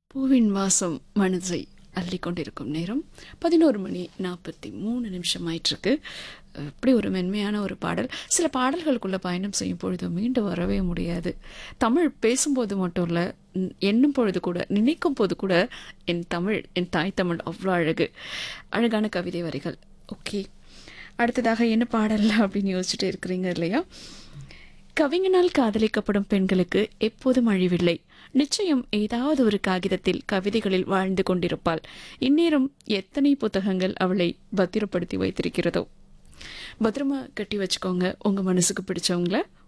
பூவின் வாசம் மனதை அள்ளி கொண்டிருக்கும் நேரம் பதினோரு மணி நாற்பத்தி மூணு நிமிஷம் ஆயிட்டிருக்கு இப்படி ஒரு மென்மையான ஒரு பாடல் சில பாடல்களுக்குள்ள பயணம் செய்யும் பொழுது மீண்டு வரவே முடியாது தமிழ் பேசும்போது மட்டும் இல்லை எண்ணும் பொழுது கூட நினைக்கும் போது கூட என் தமிழ் என் தாய் தமிழ் அவ்வளோ அழகு அழகான கவிதை வரிகள் ஓகே அடுத்ததாக என்ன பாடல் அப்படின்னு யோசிச்சுட்டு இருக்கிறீங்க இல்லையா கவிஞனால் காதலிக்கப்படும் பெண்களுக்கு எப்போதும் அழிவில்லை நிச்சயம் ஏதாவது ஒரு காகிதத்தில் கவிதைகளில் வாழ்ந்து கொண்டிருப்பாள் இந்நேரம் எத்தனை புத்தகங்கள் அவளை பத்திரப்படுத்தி வைத்திருக்கிறதோ பத்திரமா கட்டி வச்சுக்கோங்க உங்க மனசுக்கு பிடிச்சவங்கள